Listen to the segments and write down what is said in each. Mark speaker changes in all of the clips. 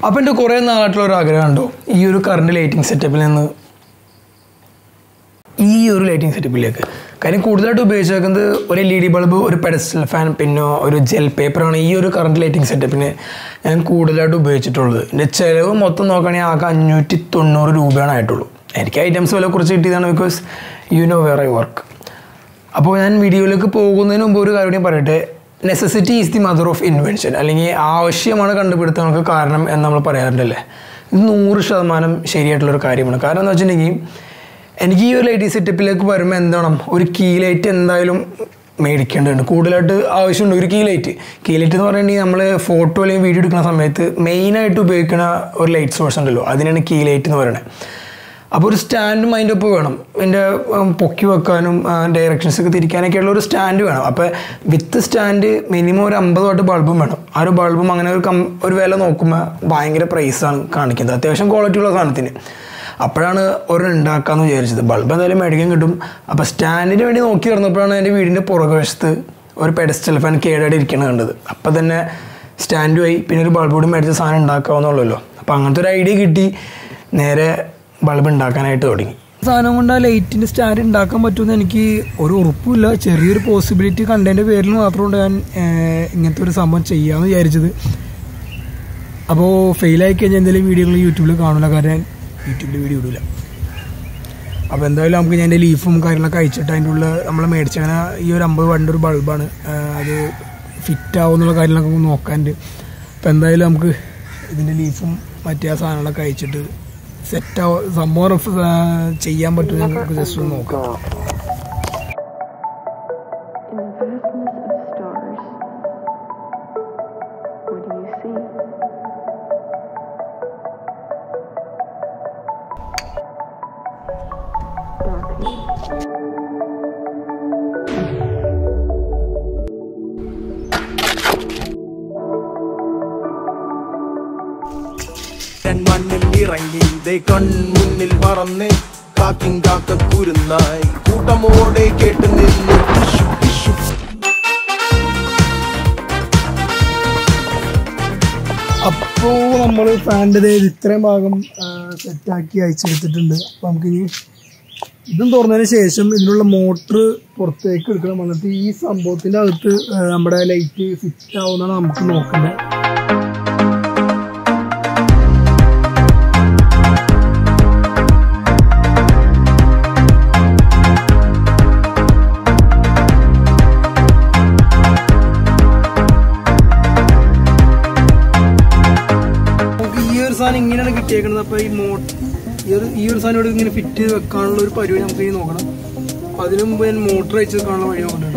Speaker 1: അപ്പം എൻ്റെ കുറേ നാളായിട്ടുള്ള ഒരു ആഗ്രഹം ഉണ്ടോ ഈ ഒരു കറണ്ട് ലൈറ്റിംഗ് സെറ്റപ്പിൽ നിന്ന് ഈ ഒരു ലൈറ്റിംഗ് സെറ്റപ്പിലേക്ക് കാര്യം കൂടുതലായിട്ട് ഉപയോഗിച്ചേക്കുന്നത് ഒരു എൽ ഇ ഡി ബൾബ് ഒരു പെഡസ്റ്റൽ ഫാൻ പിന്നെ ഒരു ജെൽ പേപ്പറാണ് ഈ ഒരു കറണ്ട് ലൈറ്റിംഗ് സെറ്റപ്പിന് ഞാൻ കൂടുതലായിട്ട് ഉപയോഗിച്ചിട്ടുള്ളത് എൻ്റെ ചിലവ് മൊത്തം നോക്കുകയാണെങ്കിൽ ആകെ അഞ്ഞൂറ്റി തൊണ്ണൂറ് രൂപയാണ് ആയിട്ടുള്ളൂ എനിക്ക് ഐറ്റംസ് വില കുറച്ച് കിട്ടിയതാണ് because you know where I work അപ്പോൾ ഞാൻ വീഡിയോയിലേക്ക് പോകുന്നതിന് മുമ്പ് ഒരു കാര്യം കൂടി പറയട്ടെ necessity is the mother of invention അല്ലെങ്കിൽ ആവശ്യമാണ് കണ്ടുപിടുത്തങ്ങൾക്ക് കാരണം എന്ന് നമ്മൾ പറയാറുണ്ടല്ലേ ഇത് നൂറ് ശതമാനം ശരിയായിട്ടുള്ളൊരു കാര്യമാണ് കാരണം എന്ന് വെച്ചിട്ടുണ്ടെങ്കിൽ എനിക്ക് ഈ ഒരു ലൈറ്റ് സെറ്റപ്പിലേക്ക് വരുമ്പോൾ എന്താണ് ഒരു കീ ലൈറ്റ് എന്തായാലും മേടിക്കേണ്ടതുണ്ട് കൂടുതലായിട്ട് ആവശ്യമുണ്ട് ഒരു കീ ലൈറ്റ് കീ ലൈറ്റ് എന്ന് പറയുകയാണെങ്കിൽ നമ്മൾ ഫോട്ടോ അല്ലെങ്കിൽ വീഡിയോ എടുക്കുന്ന സമയത്ത് മെയിനായിട്ട് ഉപയോഗിക്കുന്ന ഒരു ലൈറ്റ് സോഴ്സ് ഉണ്ടല്ലോ അതിനാണ് കീ ലൈറ്റ് എന്ന് പറയുന്നത് അപ്പോൾ ഒരു സ്റ്റാൻഡും അതിൻ്റെ ഒപ്പം വേണം എൻ്റെ ഉം, പൊക്കി വെക്കാനും ഡയറക്ഷൻസ് ഒക്കെ തിരിക്കാനൊക്കെ ഉള്ള ഒരു സ്റ്റാൻഡ് വേണം അപ്പോൾ വിത്ത് സ്റ്റാൻഡ് മിനിമം ഒരു അമ്പത് വാട്ട് ബൾബും വേണം ആ ഒരു ബൾബും അങ്ങനെ ഒരു കം ഒരു വില നോക്കുമ്പോൾ ഭയങ്കര പ്രൈസാണ് കാണിക്കുന്നത് അത്യാവശ്യം ക്വാളിറ്റി ഉള്ള സാധനത്തിന് അപ്പോഴാണ് ഒരു ഉണ്ടാക്കാമെന്ന് വിചാരിച്ചത് ബൾബ് എന്തായാലും മേടിക്കാൻ കിട്ടും അപ്പോൾ സ്റ്റാൻഡിന് വേണ്ടി നോക്കി നടന്നപ്പോഴാണ് എൻ്റെ വീടിൻ്റെ പുറകുവശത്ത് ഒരു പെഡസ്റ്റൽ ഫാൻ കേടായിട്ട് ഇരിക്കണത് കണ്ടത് അപ്പോൾ തന്നെ സ്റ്റാൻഡുമായി പിന്നെ ഒരു ബൾബ് കൂടി മേടിച്ച സാധനം ഉണ്ടാക്കാവുന്നുള്ളല്ലോ അപ്പോൾ അങ്ങനത്തെ ഒരു ഐഡിയ കിട്ടി നേരെ ബൾബ് ഉണ്ടാക്കാനായിട്ട് തുടങ്ങി സാധനം കൊണ്ട് ആ ലൈറ്റിൻ്റെ സ്റ്റാൻഡ് ഉണ്ടാക്കാൻ പറ്റുമെന്ന് എനിക്ക് ഒരു ഉറപ്പുമില്ല ചെറിയൊരു പോസിബിലിറ്റി കണ്ടതിൻ്റെ പേരിൽ മാത്രമുണ്ട് ഞാൻ ഏഹ്, ഇങ്ങനത്തെ ഒരു സംഭവം ചെയ്യാമെന്ന് വിചാരിച്ചത് അപ്പോൾ ഫെയിലായി കഴിഞ്ഞാൽ എന്തെങ്കിലും വീഡിയോകൾ യൂട്യൂബിൽ കാണില്ല കാരണം ഞാൻ യൂട്യൂബിൽ വീഡിയോ ഇടില്ല അപ്പോൾ എന്തായാലും നമുക്ക് ഞാൻ എൻ്റെ ലീഫും കാര്യങ്ങളൊക്കെ അയച്ചിട്ട് അതിൻ്റെ ഉള്ളിൽ നമ്മൾ മേടിച്ചങ്ങനെ ഈ ഒരു അമ്പത് വണ്ടി ഒരു ബൾബാണ് അത് ഫിറ്റ് ആവുന്നുള്ള കാര്യങ്ങളൊക്കെ ഒന്ന് നോക്കാനുണ്ട് അപ്പോൾ എന്തായാലും നമുക്ക് ഇതിൻ്റെ ലീഫും മറ്റേ ആ സാധനങ്ങളൊക്കെ അയച്ചിട്ട് സെറ്റ് ആവും സംഭവം റഫ് ചെയ്യാൻ പറ്റുമെന്ന് നമുക്ക് ജസ്റ്റ് ഒന്ന് നോക്കാം
Speaker 2: In the vastness of stars, what do you see? Darkness.
Speaker 3: ഞാൻ മണ്ണിൽ ഇറങ്ങി ദേ കൺമുന്നിൽ പറന്ന് കാക്കിൻ കാക്ക കുരുന്നായി കൂട്ടമോടെ കേട്ട് നിന്നു ടിഷു ടിഷു
Speaker 1: അപ്പോൾ നമ്മൾ ഫാൻ്റെ ഇത്രയും ഭാഗം സെറ്റാക്കി അയച്ചെടുത്തിട്ടുണ്ട് അപ്പോൾ നമുക്കിനി ഇതും തുറന്നതിന് ശേഷം ഇതിനുള്ള മോട്ടർ പുറത്തേക്ക് എടുക്കണം എന്നിട്ട് ഈ സംഭവത്തിൻ്റെ അകത്ത് ആ, നമ്മുടെ ലൈറ്റ് ഫിറ്റ് ആവുന്നതാണ് നമുക്ക് നോക്കേണ്ടത് നമുക്ക് ഈ ഒരു സാധനം ഇങ്ങനെയാണ് കിട്ടിയേക്കുന്നത് അപ്പോൾ ഈ മോ ഈ ഒരു ഈ ഒരു സാധനം ഇവിടെ ഇങ്ങനെ ഫിറ്റ് ചെയ്ത് വെക്കാനുള്ള ഒരു പരിപാടി നമുക്ക് ഇനി നോക്കണം അപ്പോൾ അതിനു മുമ്പ് ഞാൻ മോട്ടർ അയച്ച് വെക്കാനുള്ള വഴി നോക്കണ്ട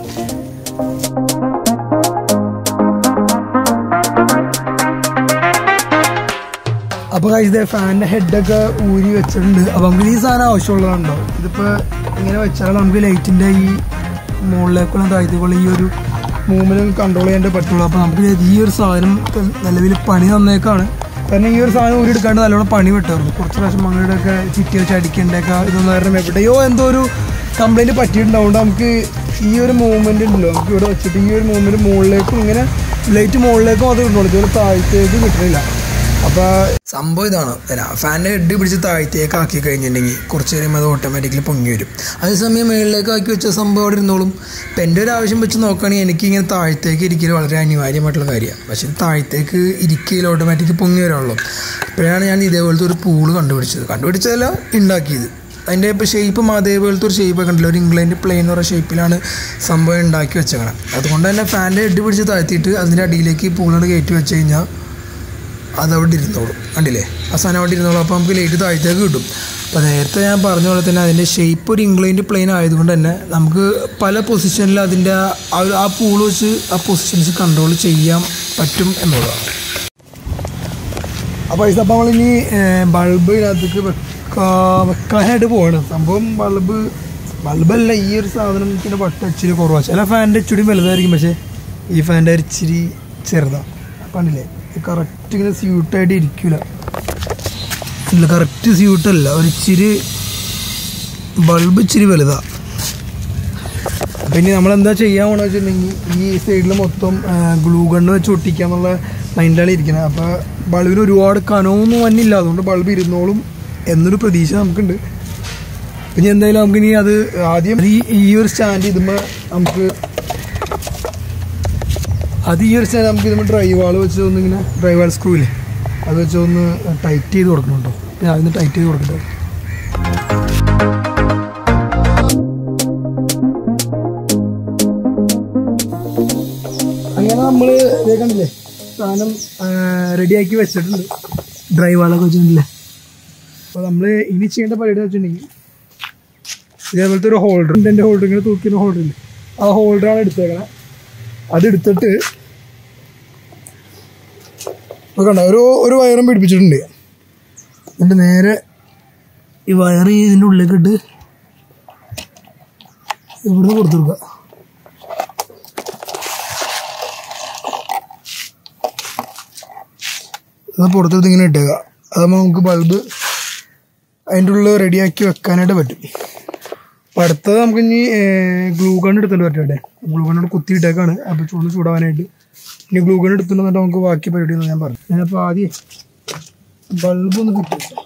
Speaker 1: അപ്പോൾ ഇത് ഫാനിൻ്റെ ഹെഡൊക്കെ ഊരി വെച്ചിട്ടുണ്ട് അപ്പോൾ നമുക്ക് ഈ സാധനം ആവശ്യമുള്ളതാണല്ലോ ഇതിപ്പോൾ ഇങ്ങനെ വെച്ചാൽ നമുക്ക് ലൈറ്റിൻ്റെ ഈ മുകളിലേക്കുള്ള താഴ്ത്തിക്കുള്ള ഈ ഒരു മൂവ്മെൻറ്റ് കൺട്രോൾ ചെയ്യാൻ പറ്റുള്ളൂ അപ്പോൾ നമുക്ക് ഈ ഒരു സാധനം ഇപ്പം നിലവിൽ പണി തന്നേക്കാണ് കാരണം ഈ ഒരു സാധനം ഊരി എടുക്കാണ്ട് നല്ലോണം പണി വിട്ടായിരുന്നു കുറച്ച് പ്രാവശ്യം മകളുടെയൊക്കെ ചിറ്റി വെച്ച് അടിക്കേണ്ടൊക്കെ ഇതൊന്നും കാരണം എവിടെയോ എന്തോ ഒരു കംപ്ലൈൻറ്റ് പറ്റിയിട്ടുണ്ടാവുകൊണ്ട് നമുക്ക് ഈ ഒരു മൂവ്മെൻറ്റ് ഉണ്ടല്ലോ നമുക്ക് ഇവിടെ വെച്ചിട്ട് ഈ ഒരു മൂവ്മെൻറ്റ് മുകളിലേക്കും ഇങ്ങനെ ലൈറ്റ് മുകളിലേക്കും അത് കിട്ടുള്ളൂ ഇതുപോലെ താഴത്തേക്ക് കിട്ടുന്നില്ല അപ്പോൾ സംഭവം ഇതാണ് ഫാനിൻ്റെ ഹെഡ് പിടിച്ച് താഴത്തേക്ക് ആക്കി കഴിഞ്ഞിട്ടുണ്ടെങ്കിൽ കുറച്ച് കഴിയുമ്പോൾ അത് ഓട്ടോമാറ്റിക്കലി പൊങ്ങി വരും അതേസമയം മുകളിലേക്ക് ആക്കി വെച്ച സംഭവം അവിടെ ഇരുന്നോളും ഇപ്പം എൻ്റെ ഒരു ആവശ്യം വെച്ച് നോക്കുകയാണെങ്കിൽ എനിക്ക് ഇങ്ങനെ താഴത്തേക്ക് ഇരിക്കൽ വളരെ അനിവാര്യമായിട്ടുള്ള കാര്യമാണ് പക്ഷേ താഴത്തേക്ക് ഇരിക്കൽ ഓട്ടോമാറ്റിക് പൊങ്ങി വരാനുള്ളൂ അപ്പോഴാണ് ഞാൻ ഇതേപോലത്തെ ഒരു പൂള് കണ്ടുപിടിച്ചത് കണ്ടുപിടിച്ചതല്ല ഉണ്ടാക്കിയത് അതിൻ്റെ ഇപ്പോൾ ഷേപ്പും അതേപോലത്തെ ഒരു ഷേപ്പ് കണ്ടില്ല ഒരു ഇംഗ്ലണ്ട് പ്ലെയിൻ എന്ന് പറയുന്ന ഷേപ്പിലാണ് സംഭവം ഉണ്ടാക്കി വെച്ചേക്കണം അതുകൊണ്ട് തന്നെ ഫാനിൻ്റെ ഹെഡ് പിടിച്ച് താഴ്ത്തിയിട്ട് അതിൻ്റെ അടിയിലേക്ക് പൂളോട് കയറ്റി വെച്ച് കഴിഞ്ഞാൽ അതവിടെ ഇരുന്നോളും കണ്ടില്ലേ ആ സാധനം അവിടെ ഇരുന്നോളും അപ്പോൾ നമുക്ക് ലൈറ്റ് താഴത്തേക്ക് കിട്ടും അപ്പോൾ നേരത്തെ ഞാൻ പറഞ്ഞ പോലെ തന്നെ അതിൻ്റെ ഷേപ്പ് ഒരു ഇംഗ്ലണ്ട് പ്ലെയിൻ ആയതുകൊണ്ട് തന്നെ നമുക്ക് പല പൊസിഷനിൽ അതിൻ്റെ ആ- ആ ഒരു- ആ പൂള് വെച്ച് ആ പൊസിഷൻസ് കൺട്രോൾ ചെയ്യാൻ പറ്റും എന്നുള്ളതാണ് അപ്പോൾ ഇത് അപ്പോൾ നമ്മളിനി ബൾബ് ഇതിനകത്തേക്ക് വെക്കാ വെക്കാനായിട്ട് പോവാണ് സംഭവം ബൾബ് ബൾബല്ല ഈ ഒരു സാധനത്തിൻ്റെ വട്ട ഇച്ചിരി കുറവാണ് ചില ഫാനിൻ്റെ ഇച്ചിരി വലുതായിരിക്കും പക്ഷേ ഈ ഫാനിൻ്റെ ഒരു ഇച്ചിരി ചെറുതാണ് കണ്ടില്ലേ കറക്റ്റ് ഇങ്ങനെ സ്യൂട്ടായിട്ട് ഇരിക്കില്ല ഇല്ല കറക്റ്റ് സ്യൂട്ടല്ല ഒരു ഇച്ചിരി ബൾബ് ഇച്ചിരി വലുതാണ് അപ്പം ഇനി നമ്മൾ എന്താ ചെയ്യാൻ പോണെന്ന് വെച്ചിട്ടുണ്ടെങ്കിൽ ഈ സൈഡിൽ മൊത്തം ഗ്ലൂ ഗണ്ണ് വെച്ച് ഒട്ടിക്കാന്നുള്ള മൈൻഡിലാണ് ഇരിക്കുന്നത് അപ്പോൾ ബൾബിന് ഒരുപാട് കനമൊന്നും വന്നില്ല അതുകൊണ്ട് ബൾബ് ഇരുന്നോളും എന്നൊരു പ്രതീക്ഷ നമുക്കുണ്ട് പിന്നെ എന്തായാലും നമുക്ക് ഇനി അത് ആദ്യം ഈ ഈ ഒരു സ്റ്റാൻഡ് ഇതുമ്പോൾ നമുക്ക് അത് ഈ ഒരു സ്റ്റാൻഡ് നമുക്ക് ഇതുമ്പോൾ ഡ്രൈവ് വാൾ വെച്ച് ഒന്ന് ഇങ്ങനെ ഡ്രൈവ് വാൾ സ്ക്രൂ ഇല്ലേ അത് വെച്ച് ഒന്ന് ടൈറ്റ് ചെയ്ത് കൊടുക്കണം കേട്ടോ ഞാൻ അതിന് ടൈറ്റ് ചെയ്ത് കൊടുക്കട്ടെ അങ്ങനെ നമ്മൾ ഇതേ കണ്ടില്ലേ സാധനം റെഡിയാക്കി വെച്ചിട്ടുണ്ട് ഡ്രൈവ് വാളൊക്കെ വെച്ചിട്ടുണ്ടല്ലേ അപ്പോൾ നമ്മൾ ഇനി ചെയ്യേണ്ട പരിപാടി എന്ന് വെച്ചിട്ടുണ്ടെങ്കിൽ ഇതേപോലത്തെ ഒരു ഹോൾഡർ എൻ്റെ ഹോൾഡർ ഇങ്ങനെ തൂക്കിയ ഹോൾഡർ ഇല്ലേ ആ ഹോൾഡറാണ് എടുത്തേക്കണേ അതെടുത്തിട്ട് ഇപ്പോൾ കണ്ട ഒരു ഒരു വയറും പിടിപ്പിച്ചിട്ടുണ്ട് എന്നിട്ട് നേരെ ഈ വയർ ഇതിൻ്റെ ഉള്ളിലേക്ക് ഇട്ട് ഇവിടുന്ന് കൊടുത്തു കൊടുക്കുക അത് പുറത്തെടുത്ത് ഇങ്ങനെ ഇട്ടേക്കുക അതാകുമ്പോൾ നമുക്ക് ബൾബ് അതിൻ്റെ ഉള്ളിൽ റെഡിയാക്കി വെക്കാനായിട്ട് പറ്റും അപ്പം അടുത്തത് നമുക്ക് ഇനി ഗ്ലൂ ഗൺ എടുത്തിട്ട് പറ്റട്ടെ ഗ്ലൂ ഗണ്ണോട് കുത്തിയിട്ടേക്കാണ് അപ്പോൾ ചൂട് ചൂടാവാനായിട്ട് ഇനി ഗ്ലൂ ഗൺ എടുത്തിട്ട് നമുക്ക് ബാക്കി പരിപാടി എന്ന് ഞാൻ പറഞ്ഞു ഞാനപ്പോൾ ആദ്യം ബൾബ് ഒന്ന് ഫിറ്റ് ചെയ്യാം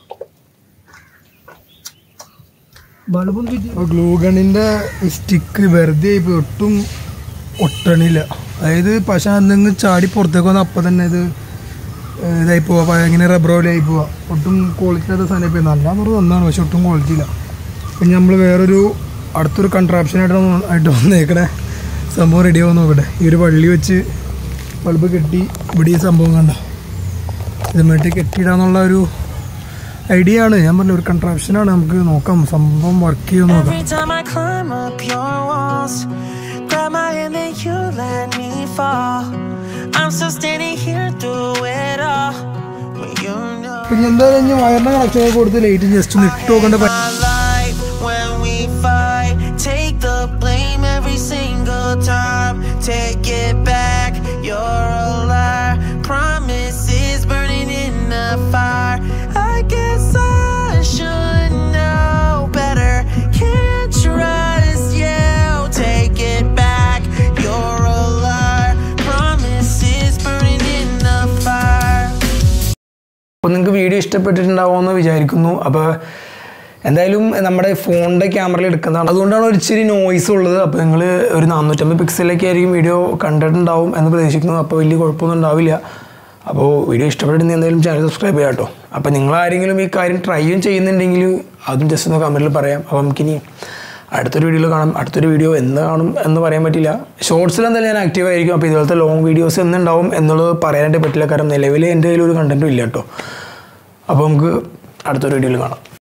Speaker 1: ബൾബ് ഒന്ന് ഫിറ്റ് ഗ്ലൂ ഗണ്ണിൻ്റെ സ്റ്റിക്ക് വെറുതെ ഇപ്പോൾ ഒട്ടും ഒട്ടണില്ല അതായത് പശ എന്തെങ്കിലും ചാടി പുറത്തേക്ക് വന്നാൽ അപ്പം തന്നെ ഇത് ഏഹ് ഇതായി പോവാ പഴയ ഇങ്ങനെ റബ്ബർ പോലെ ആയി പോവാ ഒട്ടും ക്വാളിറ്റി ഇല്ലാത്ത സാധനം ഇപ്പോൾ നല്ലതെന്ന് പറഞ്ഞാൽ നന്നാണ് പക്ഷെ ഒട്ടും ക്വാളിറ്റി ഇല്ല പിന്നെ നമ്മൾ വേറൊരു അടുത്തൊരു കൺട്രാപ്ഷനായിട്ട് വന്ന് ആയിട്ട് വന്നേക്കണേ സംഭവം റെഡി ആവാൻ നോക്കട്ടെ ഈ ഒരു വള്ളി വെച്ച് ബൾബ് കെട്ടി ഇവിടെ ഈ സംഭവം കണ്ട ഇതുമായിട്ട് കെട്ടിയിടാന്നുള്ള ഒരു ഐഡിയ ആണ് ഞാൻ പറഞ്ഞ ഒരു കൺട്രാപ്ഷനാണ് നമുക്ക് നോക്കാം സംഭവം വർക്ക് ചെയ്യുമോ നോക്കാം
Speaker 4: Every time I climb up your walls, grab my hand and you let me fall. I'm still standing here through it all. When you know
Speaker 1: പിന്നെ എന്തായാലും ഇനി വയറിൻ്റെ കണക്ഷൻ കൊടുത്ത് ലൈറ്റ് ജസ്റ്റ് ഒന്ന് ഇട്ട് നോക്കേണ്ട പ-
Speaker 4: my life when we fight, take the blame every single time. Take it back, you're a liar. Promises burning in the fire. I guess I should know better. Can't trust you. Take it back, you're a liar. Promises burning in the fire.
Speaker 1: അപ്പോൾ നിങ്ങൾക്ക് video ഇഷ്ടപ്പെട്ടിട്ടുണ്ടാവുമെന്ന് വിചാരിക്കുന്നു അപ്പോൾ എന്തായാലും നമ്മുടെ ഫോണിൻ്റെ ക്യാമറയിൽ എടുക്കുന്നതാണ് അതുകൊണ്ടാണ് ഒരു ഇച്ചിരി നോയ്സ് ഉള്ളത് അപ്പോൾ നിങ്ങൾ ഒരു നാനൂറ്റമ്പത് പിക്സലൊക്കെ ആയിരിക്കും വീഡിയോ കണ്ടിട്ടുണ്ടാവും എന്ന് പ്രതീക്ഷിക്കുന്നു അപ്പോൾ വലിയ കുഴപ്പമൊന്നും ഉണ്ടാവില്ല അപ്പോൾ വീഡിയോ ഇഷ്ടപ്പെട്ടിട്ടുണ്ടെങ്കിൽ എന്തായാലും ചാനൽ സബ്സ്ക്രൈബ് ചെയ്യാം കേട്ടോ അപ്പോൾ നിങ്ങൾ ആരെങ്കിലും ഈ കാര്യം ട്രൈയും ചെയ്യുന്നുണ്ടെങ്കിൽ അതും ജസ്റ്റ് ഒന്ന് കമൻറ്റിൽ പറയാം അപ്പോൾ നമുക്കിനി അടുത്തൊരു വീഡിയോയിൽ കാണാം അടുത്തൊരു വീഡിയോ എന്ന് കാണും എന്ന് പറയാൻ പറ്റില്ല ഷോർട്സിൽ എന്തായാലും ഞാൻ ആക്റ്റീവ് ആയിരിക്കും അപ്പോൾ ഇതുപോലത്തെ ലോങ് വീഡിയോസ് എന്നുണ്ടാവും എന്നുള്ളത് പറയാനായിട്ട് പറ്റില്ല കാരണം നിലവിൽ എൻ്റെ കയ്യിൽ ഒരു കണ്ടൻറ്റും ഇല്ല കേട്ടോ അപ്പോൾ നമുക്ക് അടുത്തൊരു വീഡിയോയിൽ കാണാം